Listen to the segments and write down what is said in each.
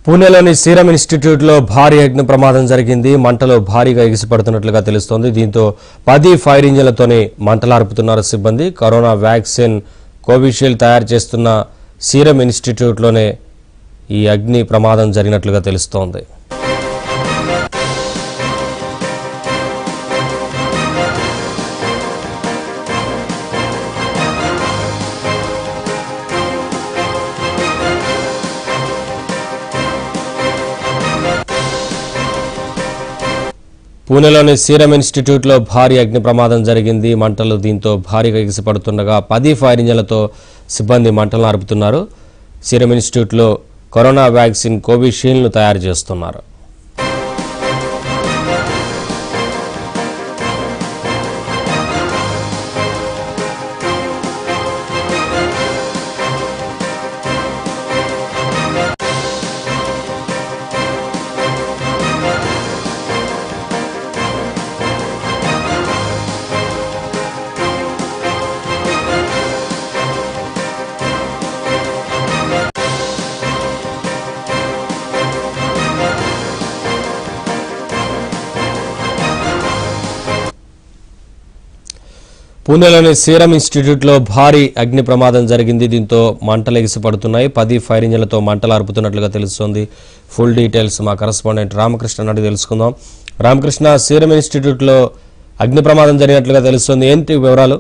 పూణేలోని serum ఇన్స్టిట్యూట్లో భారీ అగ్ని ప్రమాదం జరిగింది మంటలు భారీగా ఎగిసిపడుతున్నట్లుగా తెలుస్తోంది దీంతో పది ఫైర్ ఇంజిన్లతోనే మంటలార్పుతున్నారు సిబ్బంది కరోనా వ్యాక్సిన్ కోవిషీల్డ్ తయారు చేస్తున్న సీరం ఇన్స్టిట్యూట్లోనే ఈ అగ్ని ప్రమాదం జరిగినట్లుగా తెలుస్తోంది పూణేలోని సీరం ఇన్స్టిట్యూట్లో భారీ అగ్ని ప్రమాదం జరిగింది మంటలు దీంతో భారీగా ఎగిసిపడుతుండగా పది ఫైర్ ఇంజన్లతో సిబ్బంది మంటలను ఆర్పుతున్నారు సీరం ఇన్స్టిట్యూట్లో కరోనా వ్యాక్సిన్ కోవిషీల్డ్ను తయారు చేస్తున్నారు పూణేలోని సీరం ఇన్స్టిట్యూట్లో భారీ అగ్ని ప్రమాదం జరిగింది దీంతో మంటలు ఎగిసిపడుతున్నాయి పది ఫైర్ ఇంజన్లతో మంటలు అరుపుతున్నట్లుగా తెలుస్తోంది ఫుల్ డీటెయిల్స్ మా కరస్పాండెంట్ రామకృష్ణ నాటి తెలుసుకుందాం రామకృష్ణ సీరం ఇన్స్టిట్యూట్లో అగ్ని ప్రమాదం జరిగినట్లుగా తెలుస్తోంది ఏంటి వివరాలు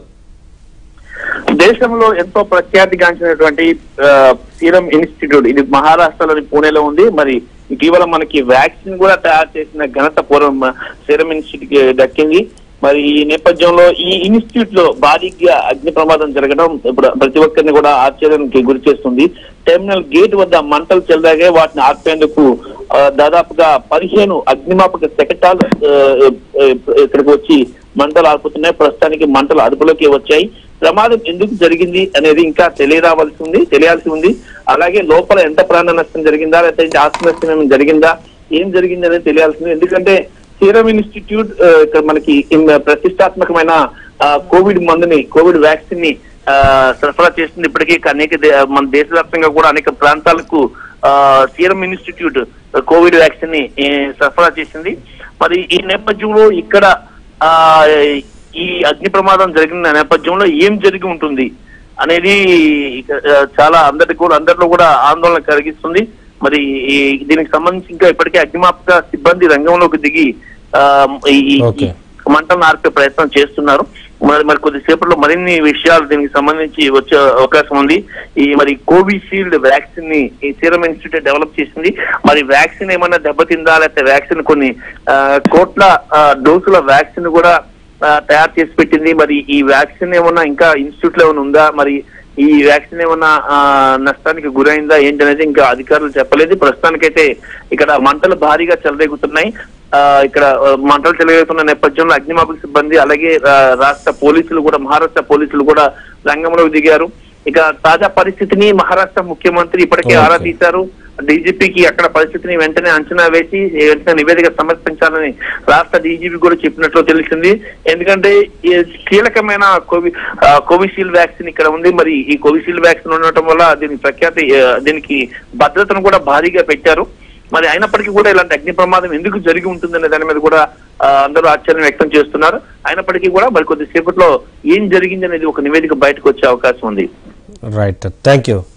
దేశంలో ఎంతో ప్రఖ్యాతిగాంచినటువంటి ఆ, సీరం ఇన్స్టిట్యూట్ ఇది మహారాష్ట్రలోని పూణేలో ఉంది మరి ఇటీవల మనకి వ్యాక్సిన్ కూడా తయారు చేసిన ఘనత పూర్వం ఆ, సీరం ఇన్స్టిట్యూట్ కి దక్కింది మరి ఈ నేపథ్యంలో ఈ ఇన్స్టిట్యూట్ లో భారీగా అగ్ని ప్రమాదం జరగడం ఇప్పుడు ప్రతి ఒక్కరిని కూడా ఆశ్చర్యానికి గురి చేస్తుంది టెర్మినల్ గేట్ వద్ద మంటలు చెలదాగే వాటిని ఆర్పేందుకు ఆ, దాదాపుగా పదిహేను అగ్నిమాపక శకటాలు ఆ, ఆ, ఇక్కడికి వచ్చి మంటలు ఆర్పుతున్నాయి ప్రస్తుతానికి మంటలు అదుపులోకి వచ్చాయి ప్రమాదం ఎందుకు జరిగింది అనేది ఇంకా తెలియరావాల్సి ఉంది తెలియాల్సి ఉంది అలాగే లోపల ఎంత ప్రాణ నష్టం జరిగిందా లేకపోతే ఆస్తి నష్టం ఏమైనా జరిగిందా ఏం జరిగింది అనేది తెలియాల్సింది ఎందుకంటే సీరం ఇన్స్టిట్యూట్ ఆ, ఇక్కడ మనకి ఇన్ ప్రతిష్టాత్మకమైన ఆ, కోవిడ్ మందుని కోవిడ్ వ్యాక్సిన్ ని ఆ, సరఫరా చేస్తుంది ఇప్పటికీ అనేక దే- మన దేశవ్యాప్తంగా కూడా అనేక ప్రాంతాలకు ఆ, సీరం ఇన్స్టిట్యూట్ కోవిడ్ వ్యాక్సిన్ ని ఏ, సరఫరా చేసింది మరి ఈ నేపథ్యంలో ఇక్కడ ఆ ఈ అగ్ని ప్రమాదం జరిగిన నేపథ్యంలో ఏం జరిగి ఉంటుంది అనేది ఇక, ఆ, చాలా అందరికి కూడా అందరిలో కూడా ఆందోళన కలిగిస్తుంది మరి ఈ దీనికి సంబంధించి ఇంకా ఇప్పటికే అగ్నిమాపక సిబ్బంది రంగంలోకి దిగి ఆ, ఈ ఈ- Okay. ఈ మంటలను ఆర్పే ప్రయత్నం చేస్తున్నారు మరి మరి కొద్దిసేపట్లో మరిన్ని విషయాలు దీనికి సంబంధించి వచ్చే అవకాశం ఉంది ఈ మరి కోవిషీల్డ్ వ్యాక్సిన్ ని ఈ సీరం ఇన్స్టిట్యూట్ డెవలప్ చేసింది మరి వ్యాక్సిన్ ఏమన్నా దెబ్బతిందా లేకపోతే వ్యాక్సిన్ కొన్ని ఆ, కోట్ల ఆ, డోసుల వ్యాక్సిన్ కూడా ఆ, తయారు చేసి పెట్టింది మరి ఈ వ్యాక్సిన్ ఏమన్నా ఇంకా ఇన్స్టిట్యూట్ లో ఏమైనా ఉందా మరి ఈ వ్యాక్సిన్ ఏమన్నా ఆ, నష్టానికి గురైందా ఏంటనేది ఇంకా అధికారులు చెప్పలేదు ప్రస్తుతానికైతే ఇక్కడ మంటలు భారీగా చెలరేగుతున్నాయి ఆ, ఇక్కడ ఆ, మంటలు చెలరేగుతున్న నేపథ్యంలో అగ్నిమాపక సిబ్బంది అలాగే ఆ, రాష్ట్ర పోలీసులు కూడా మహారాష్ట్ర పోలీసులు కూడా రంగంలోకి దిగారు ఇక తాజా పరిస్థితిని మహారాష్ట్ర ముఖ్యమంత్రి ఇప్పటికే ఆరా Okay. తీశారు డీజీపీకి అక్కడ పరిస్థితిని వెంటనే అంచనా వేసి వెంటనే నివేదిక సమర్పించాలని రాష్ట్ర డీజీపీ కూడా చెప్పినట్లు తెలిసింది ఎందుకంటే ఈ కీలకమైన కోవి ఆ, కోవిషీల్డ్ వ్యాక్సిన్ ఇక్కడ ఉంది మరి ఈ కోవిషీల్డ్ వ్యాక్సిన్ ఉండటం వల్ల దీని ప్రఖ్యాతి ఆ, దీనికి భద్రతను కూడా భారీగా పెట్టారు మరి అయినప్పటికీ కూడా ఇలాంటి అగ్ని ప్రమాదం ఎందుకు జరిగి ఉంటుందనే దాని మీద కూడా ఆ, అందరూ ఆశ్చర్యం వ్యక్తం చేస్తున్నారు అయినప్పటికీ కూడా మరి కొద్దిసేపట్లో ఏం జరిగింది అనేది ఒక నివేదిక బయటకు వచ్చే అవకాశం ఉంది రైట్ థ్యాంక్ యూ